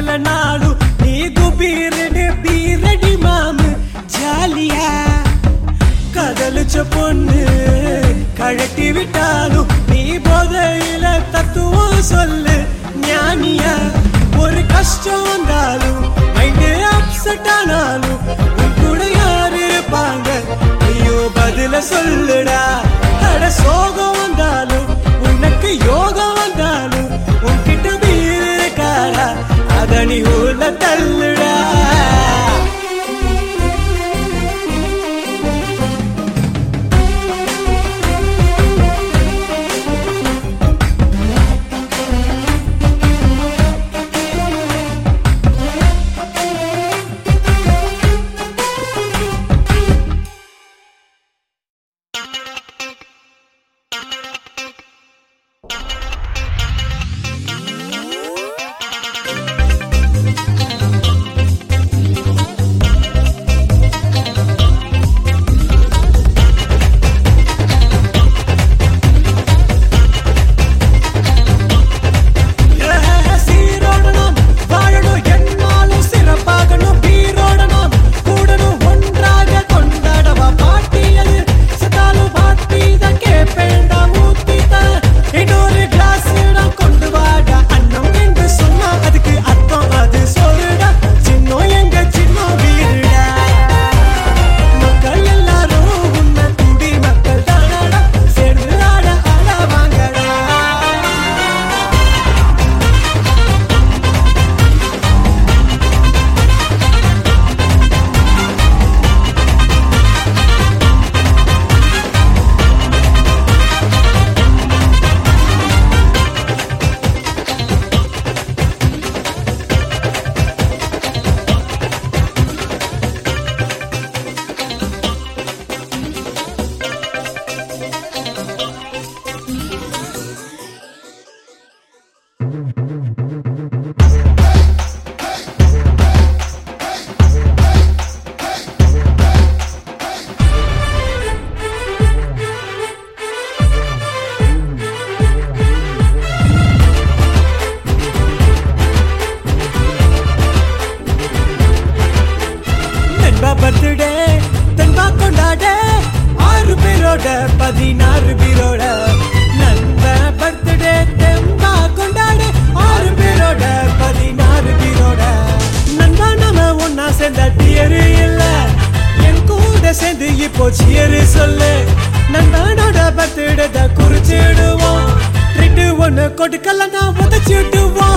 பகல நாளும் நீ குபீரடு பீரடி மாமு ஜாலியா கதலிச்ச பொண்ணு கழட்டி விட்டாலும் நீ போதையில தத்துவம் சொல்லு ஞானியா ஒரு கஷ்டம் வந்தாலும் மைண்டு அப்செட் ஆனாலும் உன் கூட யாரு இருப்பாங்க ஐயோ பதில சொல்லுடா அட சோகம் வந்தாலும் உனக்கு யோகம் வந்தாலும் உன்கிட்ட வீடு இருக்காடா அத நீ உள்ள தள்ளுடா சீரோடணும் வாழணும் என்னாலும் சிறப்பாகணும் பீரோடணும் கூடணும் ஒன்றாக கொண்டாடவா பாட்டியது சத்தாலும் பாட்டி தான் கேப்பேண்டா ஊத்திதான் இன்னொரு கிளாஸ் கொண்டு வாடா அன்னம் என்று சொன்னா அதுக்கு அர்த்தம் அது சொல்லுடா சின்னம் எங்க சின்ன வீடுடா மக்கள் எல்லாரும் உன்னை குடி மக்கள் தானடா சேர்ந்து ஆட ஆட வாங்கடா நண்பா பர்த்டே தன்பா கொண்டாட ஆறு பேரோட பதினாறு பேரோட நண்ப பர்த்டே தெம்பா கொண்டாட ஆறு பேரோட பதினாறு பேரோட நண்பா நாம ஒன்னா சேர்ந்த டியரு இல்ல என் கூட சேர்ந்து இப்போ சியரு சொல்லு நண்பனோட பர்த்டே குறிச்சிடுவோம் ட்ரிட்டு ஒண்ணு கொடுக்கலன்னா உதச்சிடுவோம்